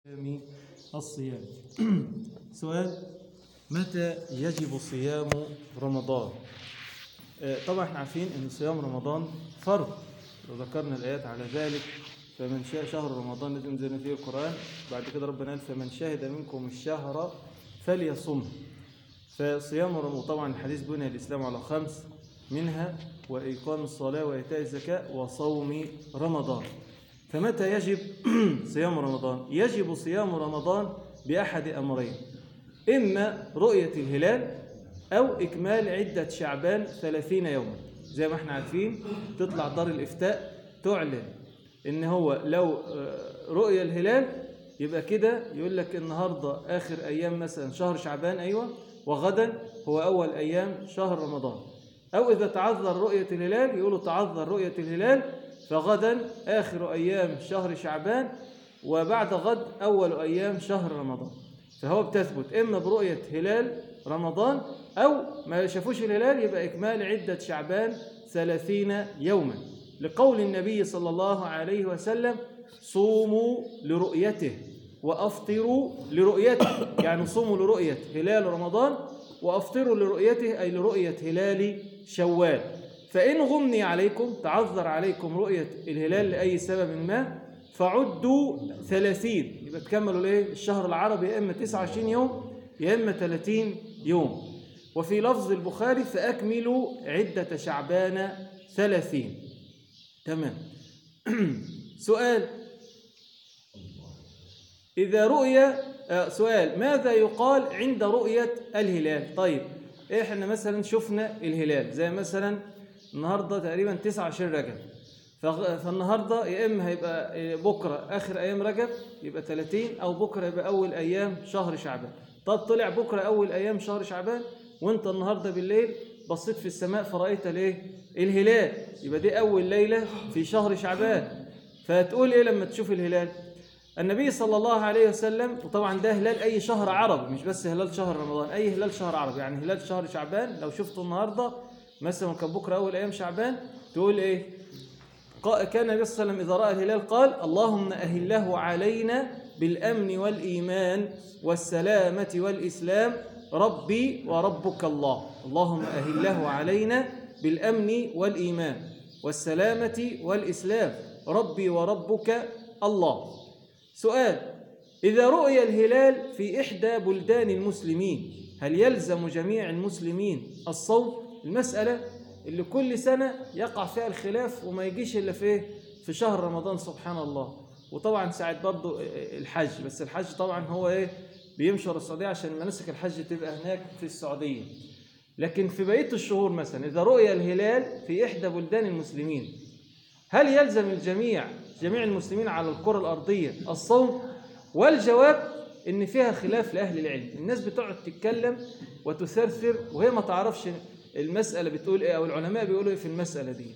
أيام الصيام سؤال متى يجب صيام رمضان آه، طبعا احنا عارفين ان صيام رمضان فرض لو ذكرنا الايات على ذلك فمن شاء شهر رمضان الذي انزل فيه القران بعد كده ربنا قال فمن شهد منكم الشهر فليصمه فصيام رمضان طبعا الحديث بني الاسلام على خمس منها واقام الصلاه وايتاء الزكاه وصوم رمضان فمتى يجب صيام رمضان يجب صيام رمضان باحد امرين اما رؤيه الهلال أو إكمال عدة شعبان ثلاثين يوما زي ما احنا عارفين تطلع دار الإفتاء تعلن إن هو لو آه، رؤية الهلال يبقى كده يقول لك النهاردة آخر أيام مثلا شهر شعبان أيوة وغدا هو أول أيام شهر رمضان أو إذا تعذر رؤية الهلال يقولوا تعذر رؤية الهلال فغدا آخر أيام شهر شعبان وبعد غد أول أيام شهر رمضان فهو بتثبت إما برؤية هلال رمضان أو ما شافوش الهلال يبقى إكمال عدة شعبان ثلاثين يوما لقول النبي صلى الله عليه وسلم صوموا لرؤيته وأفطروا لرؤيته يعني صوموا لرؤية هلال رمضان وأفطروا لرؤيته أي لرؤية هلال شوال فإن غمني عليكم تعذر عليكم رؤية الهلال لأي سبب ما فعدوا ثلاثين يبقى تكملوا ليه الشهر العربي يا إما 29 يوم يا إما 30 يوم وفي لفظ البخاري فأكملوا عدة شعبان ثلاثين تمام سؤال إذا رؤية آه، سؤال ماذا يقال عند رؤية الهلال طيب إحنا مثلا شفنا الهلال زي مثلا النهاردة تقريبا 29 رجب فغ- فالنهارده يا اما هيبقى بكره اخر ايام رجب يبقى 30 او بكره يبقى اول ايام شهر شعبان طب طلع بكره اول ايام شهر شعبان وانت النهارده بالليل بصيت في السماء فرأيت الايه الهلال يبقى دي اول ليله في شهر شعبان فتقول ايه لما تشوف الهلال النبي صلى الله عليه وسلم وطبعا ده هلال اي شهر عربي مش بس هلال شهر رمضان اي هلال شهر عربي يعني هلال شهر شعبان لو شفته النهارده مثلا كان بكره اول ايام شعبان تقول ايه قا- كان النبي صلى الله عليه وسلم إذا رأى الهلال قال اللهم أهله علينا بالأمن والإيمان والسلامة والإسلام ربي وربك الله اللهم أهله علينا بالأمن والإيمان والسلامة والإسلام ربي وربك الله سؤال إذا رؤي الهلال في إحدى بلدان المسلمين هل يلزم جميع المسلمين الصوم؟ المسألة اللي كل سنة يقع فيها الخلاف وما يجيش إلا في إيه؟ في شهر رمضان سبحان الله وطبعا ساعة برضو الحج بس الحج طبعا هو إيه بيمشي ورا السعودية عشان مناسك الحج تبقى هناك في السعودية لكن في بقية الشهور مثلا إذا رؤي الهلال في إحدى بلدان المسلمين هل يلزم الجميع جميع المسلمين على الكرة الأرضية الصوم والجواب إن فيها خلاف لأهل العلم الناس بتقعد تتكلم وتثرثر وهي ما تعرفش المسألة بتقول إيه أو العلماء بيقولوا إيه في المسألة دي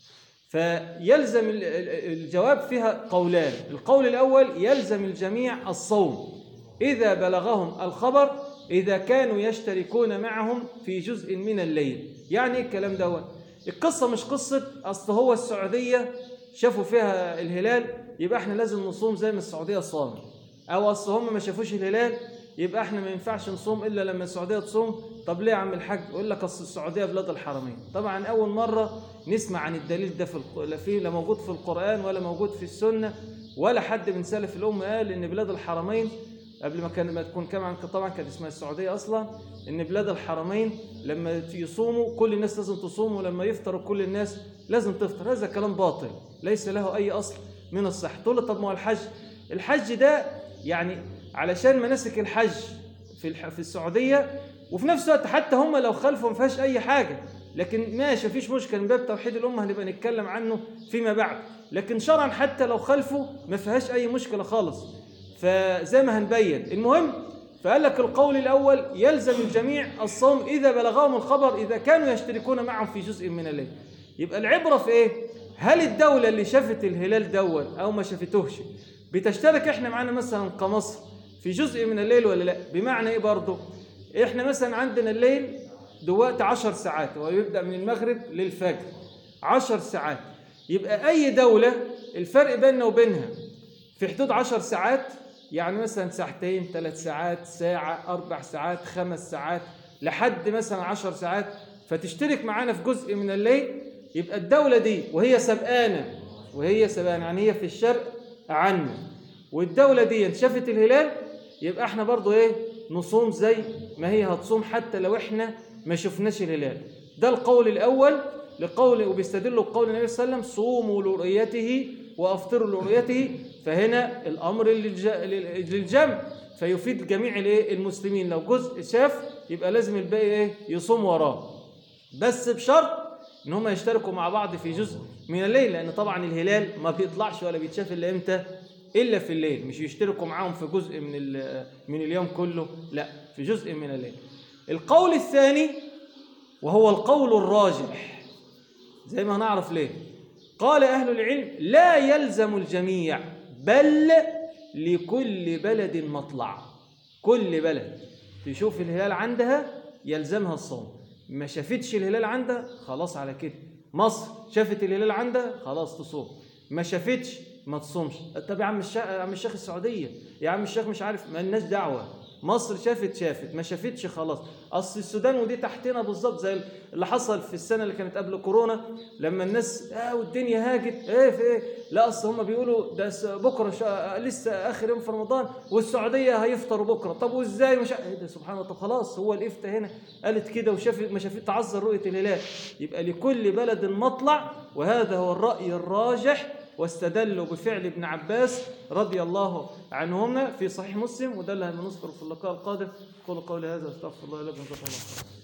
فيلزم ال- ال- الجواب فيها قولان القول الأول يلزم الجميع الصوم إذا بلغهم الخبر إذا كانوا يشتركون معهم في جزء من الليل يعني إيه الكلام دوت القصة مش قصة أصل هو السعودية شافوا فيها الهلال يبقى احنا لازم نصوم زي ما السعودية صامت أو أصل هم ما شافوش الهلال يبقى احنا ما ينفعش نصوم إلا لما السعودية تصوم طب ليه يا عم الحاج يقول لك أصل السعودية بلاد الحرمين طبعا أول مرة نسمع عن الدليل ده في الق... لا فيه لا موجود في القرآن ولا موجود في السنة ولا حد من سلف الأمة قال إن بلاد الحرمين قبل ما كان ما تكون كمان طبعا كانت اسمها السعوديه اصلا ان بلاد الحرمين لما يصوموا كل الناس لازم تصوم ولما يفطروا كل الناس لازم تفطر هذا كلام باطل ليس له اي اصل من الصحه تقول له طب ما هو الحج الحج ده يعني علشان مناسك الحج في الح... في السعوديه وفي نفس الوقت حتى هم لو خالفوا ما فيهاش اي حاجه لكن ماشي مفيش مشكله من باب توحيد الامه هنبقى نتكلم عنه فيما بعد لكن شرعا حتى لو خالفوا ما فيهاش اي مشكله خالص فزي ما هنبين المهم فقال لك القول الأول يلزم الجميع الصوم إذا بلغهم الخبر إذا كانوا يشتركون معهم في جزء من الليل يبقى العبرة في إيه؟ هل الدولة اللي شافت الهلال دول أو ما شافتوش بتشترك إحنا معانا مثلا كمصر في جزء من الليل ولا لا بمعنى إيه برضه إحنا مثلا عندنا الليل دلوقتي عشر ساعات ويبدأ من المغرب للفجر عشر ساعات يبقى أي دولة الفرق بيننا وبينها في حدود عشر ساعات يعني مثلا ساعتين ثلاث ساعات ساعة أربع ساعات خمس ساعات لحد مثلا عشر ساعات فتشترك معانا في جزء من الليل يبقى الدولة دي وهي سبقانة وهي سبقانة يعني هي في الشرق عنا والدولة دي شافت الهلال يبقى احنا برضو ايه نصوم زي ما هي هتصوم حتى لو احنا ما شفناش الهلال ده القول الأول لقول وبيستدلوا بقول النبي صلى الله عليه وسلم صوموا لرؤيته وافطروا لرؤيته فهنا الامر للج- للجمع فيفيد جميع الايه المسلمين لو جزء شاف يبقى لازم الباقي ايه يصوم وراه بس بشرط ان هم يشتركوا مع بعض في جزء من الليل لان طبعا الهلال ما بيطلعش ولا بيتشاف الا امتى الا في الليل مش يشتركوا معاهم في جزء من ال- من اليوم كله لا في جزء من الليل القول الثاني وهو القول الراجح زي ما هنعرف ليه قال أهل العلم لا يلزم الجميع بل لكل بلد مطلع كل بلد تشوف الهلال عندها يلزمها الصوم ما شافتش الهلال عندها خلاص على كده مصر شافت الهلال عندها خلاص تصوم ما شافتش ما تصومش طب يا عم الشيخ يا عم الشيخ السعوديه يا عم الشيخ مش عارف ما لناش دعوه مصر شافت شافت ما شافتش خلاص اصل السودان ودي تحتنا بالظبط زي اللي حصل في السنه اللي كانت قبل كورونا لما الناس اه والدنيا هاجت ايه في ايه لا اصل هم بيقولوا ده س- بكره شا... لسه اخر يوم في رمضان والسعوديه هيفطروا بكره طب وازاي مش ع- ايه ده سبحان الله طب خلاص هو الافتاء هنا قالت كده وشافت ما شافت تعذر رؤيه الهلال يبقى لكل بلد مطلع وهذا هو الراي الراجح واستدلوا بفعل ابن عباس رضي الله عنهما في صحيح مسلم وده اللي هنذكره في اللقاء القادم قولوا قولي هذا استغفر الله لكم جزاكم الله خيرا